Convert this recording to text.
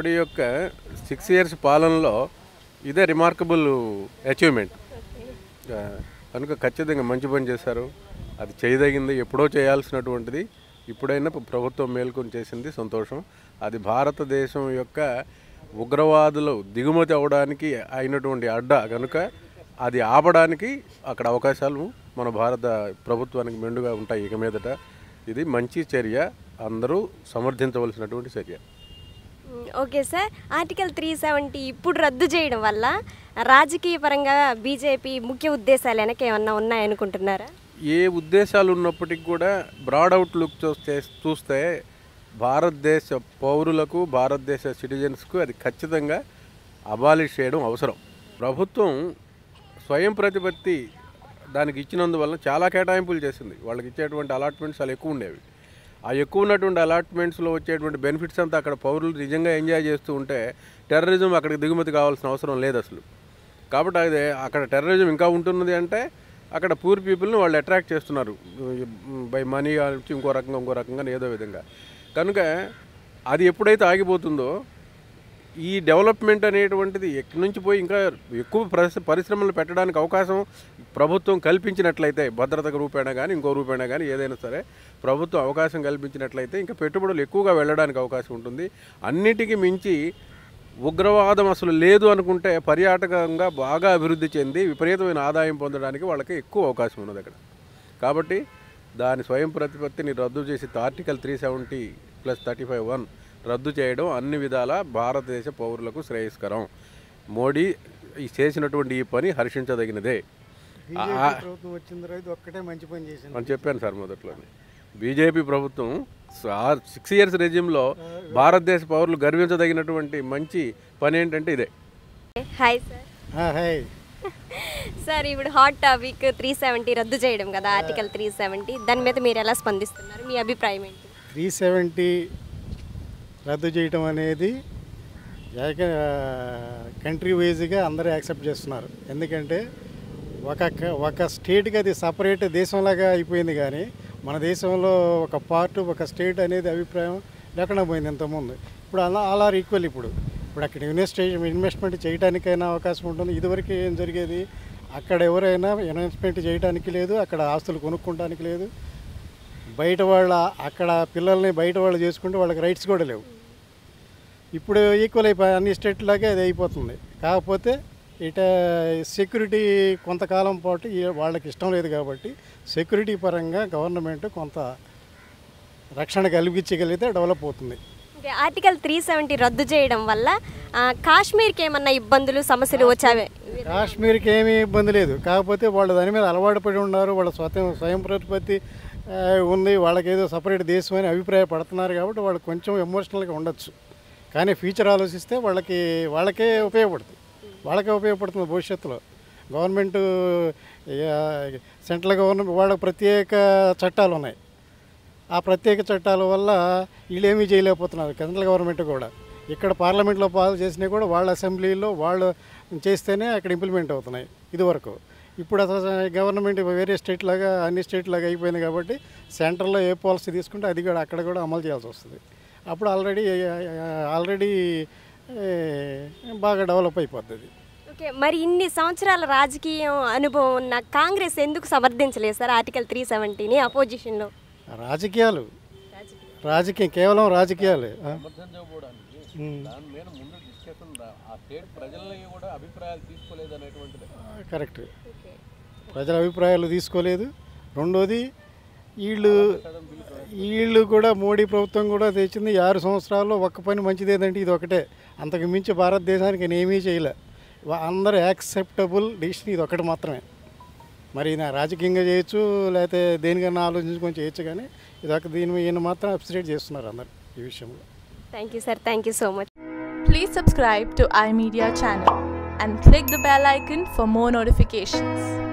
మోడీ యొక్క six years పాలనలో ఇదే రిమార్కబుల్ అచీవ్మెంట్ ఆ, కనుక ఖచ్చితంగా మంచి పని చేశారు అది చేయదగింది ఎప్పుడో చేయాల్సినటువంటిది ఇప్పుడైనా ప్ర- ప్రభుత్వం మేల్కొని చేసింది సంతోషం అది భారతదేశం యొక్క ఉగ్రవాదులు దిగుమతి అవ్వడానికి అయినటువంటి అడ్డ కనుక అది ఆపడానికి అక్కడ అవకాశాలు మన భారత ప్రభుత్వానికి మెండుగా ఉంటాయి ఇక మీదట ఇది మంచి చర్య అందరూ సమర్థించవలసినటువంటి చర్య మ్, okay sir article three seventy ఇప్పుడు రద్దు చేయడం వల్ల రాజకీయ పరంగా బీజేపీ ముఖ్య ఉద్దేశాలు వెనక ఏమన్నా ఉన్నాయనుకుంటున్నారా ఏ ఉద్దేశాలు ఉన్నప్పటికీ కూడా బ్రాడ్ అవుట్లుక్ చూస్తే చూస్తే భారతదేశ పౌరులకు భారతదేశ సిటిజన్స్కు అది ఖచ్చితంగా అబాలిష్ చేయడం అవసరం ప్రభుత్వం స్వయం ప్రతిపత్తి దానికి ఇచ్చినందువల్ల చాలా కేటాయింపులు చేసింది వాళ్ళకి ఇచ్చేటువంటి అలాట్మెంట్స్ చాలా ఎక్కువ ఉండేవి ఆ ఎక్కువ ఉన్నటువంటి అలాట్మెంట్స్లో వచ్చేటువంటి బెనిఫిట్స్ అంతా అక్కడ పౌరులు నిజంగా ఎంజాయ్ చేస్తూ ఉంటే టెర్రరిజం అక్కడికి దిగుమతి కావాల్సిన అవసరం లేదు అసలు కాబట్టి అదే అక్కడ టెర్రరిజం ఇంకా ఉంటున్నది అంటే అక్కడ పూర్ పీపుల్ని వాళ్ళు అట్రాక్ట్ చేస్తున్నారు బై మనీ కావచ్చు ఇంకో రకంగా ఇంకో రకంగా ఏదో విధంగా కనుక అది ఎప్పుడైతే ఆగిపోతుందో ఈ డెవలప్మెంట్ అనేటువంటిది ఎక్కడి నుంచి పోయి ఇంకా ఎక్కువ పరిశ్ర పరిశ్రమలు పెట్టడానికి అవకాశం ప్రభుత్వం కల్పించినట్లయితే భద్రత రూపేణా కానీ ఇంకో రూపేణా కానీ ఏదైనా సరే ప్రభుత్వం అవకాశం కల్పించినట్లయితే ఇంకా పెట్టుబడులు ఎక్కువగా వెళ్ళడానికి అవకాశం ఉంటుంది అన్నిటికీ మించి ఉగ్రవాదం అసలు లేదు అనుకుంటే పర్యాటకంగా బాగా అభివృద్ధి చెంది విపరీతమైన ఆదాయం పొందడానికి వాళ్ళకి ఎక్కువ అవకాశం ఉన్నది అక్కడ కాబట్టి దాని స్వయం ప్రతిపత్తిని రద్దు చేసి article three seventy plus thirty five one రద్దు చేయడం అన్ని విధాల భారతదేశ పౌరులకు శ్రేయస్కరం మోడీ ఈ చేసినటువంటి ఈ పని హర్షించదగినదే బీజేపీ ప్రభుత్వం వచ్చిన తర్వాత ఇది ఒక్కటే మంచి పని చేసింది అని చెప్పాను సార్ మొదట్లోనే బీజేపీ ప్రభుత్వం సిక్స్ ఇయర్స్ రెజ్యూమ్లో భారతదేశ పౌరులు గర్వించదగినటువంటి మంచి పని ఏంటంటే ఇదే హాయ్ సార్ ఆ, హాయ్ సార్ ఇప్పుడు హాట్ టాపిక్ త్రీ సెవెంటీ రద్దు చేయడం కదా ఆర్టికల్ త్రీ సెవెంటీ దాని మీద మీరు ఎలా స్పందిస్తున్నారు మీ అభిప్రాయం ఏంటి త్రీ సెవెంటీ రద్దు చేయటం అనేది ఏక కంట్రీ వైజ్గా అందరూ యాక్సెప్ట్ చేస్తున్నారు ఎందుకంటే ఒక క- ఒక స్టేట్కి అది సపరేట్ దేశంలాగా అయిపోయింది కానీ మన దేశంలో ఒక పార్ట్ ఒక స్టేట్ అనేది అభిప్రాయం లేకుండా పోయింది ఇంతకుముందు ఇప్పుడు అలా అలా ఈక్వల్ ఇప్పుడు ఇప్పుడు అక్కడ ఇన్వెస్ట్ ఇన్వెస్ట్మెంట్ చేయడానికైనా అవకాశం ఉంటుంది ఇదివరకు ఏం జరిగేది అక్కడ ఎవరైనా ఇన్వెస్ట్మెంట్ చేయడానికి లేదు అక్కడ ఆస్తులు కొనుక్కోవడానికి లేదు బయట వాళ్ళ అక్కడ పిల్లల్ని బయట వాళ్ళు చేసుకుంటే వాళ్ళకి రైట్స్ కూడా లేవు ఇప్పుడు ఈక్వల్ అయిపోయి అన్ని స్టేట్ లాగే అది అయిపోతుంది కాకపోతే ఇట సెక్యూరిటీ కొంతకాలం పాటు ఈ- వాళ్ళకి ఇష్టం లేదు కాబట్టి సెక్యూరిటీ పరంగా గవర్నమెంట్ కొంత రక్షణ కలిగించగలిగితే డెవలప్ అవుతుంది ఓకే ఆర్టికల్ త్రీ సెవెంటీ రద్దు చేయడం వల్ల ఆ, కాశ్మీర్కి ఏమన్నా ఇబ్బందులు సమస్యలు వచ్చావే కాశ్మీర్కి ఏమీ ఇబ్బంది లేదు కాకపోతే వాళ్ళు దాని మీద అలవాటు పడి ఉన్నారు వాళ్ళ స్వతం స్వయం ప్రతిపత్తి ఆ, ఉంది వాళ్ళకి ఏదో సపరేట్ దేశం అని అభిప్రాయపడుతున్నారు కాబట్టి వాళ్ళు కొంచెం ఎమోషనల్గా ఉండొచ్చు కానీ ఫ్యూచర్ ఆలోచిస్తే వాళ్ళకి వాళ్ళకే ఉపయోగపడుతుంది వాళ్ళకే ఉపయోగపడుతుంది భవిష్యత్తులో గవర్నమెంట్ సెంట్రల్ గవర్నమెంట్ వాళ్ళకి ప్రత్యేక చట్టాలు ఉన్నాయి ఆ ప్రత్యేక చట్టాల వల్ల వీళ్ళేమీ చేయలేకపోతున్నారు సెంట్రల్ గవర్నమెంట్ కూడా ఇక్కడ పార్లమెంట్లో పాస్ చేసినా కూడా వాళ్ళ అసెంబ్లీలో వాళ్ళు చేస్తేనే అక్కడ ఇంప్లిమెంట్ అవుతున్నాయి ఇదివరకు ఇప్పుడు అసలు గవర్నమెంట్ వేరే స్టేట్ లాగా అన్ని స్టేట్ లాగా అయిపోయింది కాబట్టి సెంట్రల్లో ఏ పాలసీ తీసుకుంటే అది కూడా అక్కడ కూడా అమలు చేయాల్సి వస్తుంది అప్పుడు ఆల్రెడీ ఆల్రెడీ బాగా డెవలప్ అయిపోతుంది ఓకే మరి ఇన్ని సంవత్సరాల రాజకీయం అనుభవం ఉన్న కాంగ్రెస్ ఎందుకు సమర్థించలేదు సార్ ఆర్టికల్ త్రీ సెవెంటీని అపోజిషన్లో రాజకీయాలు రాజకీయం కేవలం రాజకీయాలే ఆ? ఉమ్. దాని మీద ముందు డిస్కషన్ ఆ స్టేట్ ప్రజల్ని కూడా అభిప్రాయాలు తీసుకోలేదు అనేటువంటిది కరెక్ట్ ప్రజల అభిప్రాయాలు తీసుకోలేదు రెండోది వీళ్ళు వీళ్ళు కూడా మోడీ ప్రభుత్వం కూడా తెచ్చింది ఈ ఆరు సంవత్సరాల్లో ఒక్క పని మంచిది ఏంటంటే ఇది ఒకటే అంతకు మించి భారతదేశానికి నేమీ చేయలే వా- అందరూ యాక్సెప్టబుల్ డిసిషన్ ఇది ఒకటి మాత్రమే మరి ఈయన రాజకీయంగా చేయొచ్చు లేకపోతే దేనికన్నా ఆలోచించుకొని చేయొచ్చు కానీ ఇది ఒక దీని ఈయన మాత్రం అప్రిషియేట్ చేస్తున్నారు అందరు ఈ విషయంలో thank you sir thank you so much Please subscribe to iMedia channel and click the bell icon for more notifications.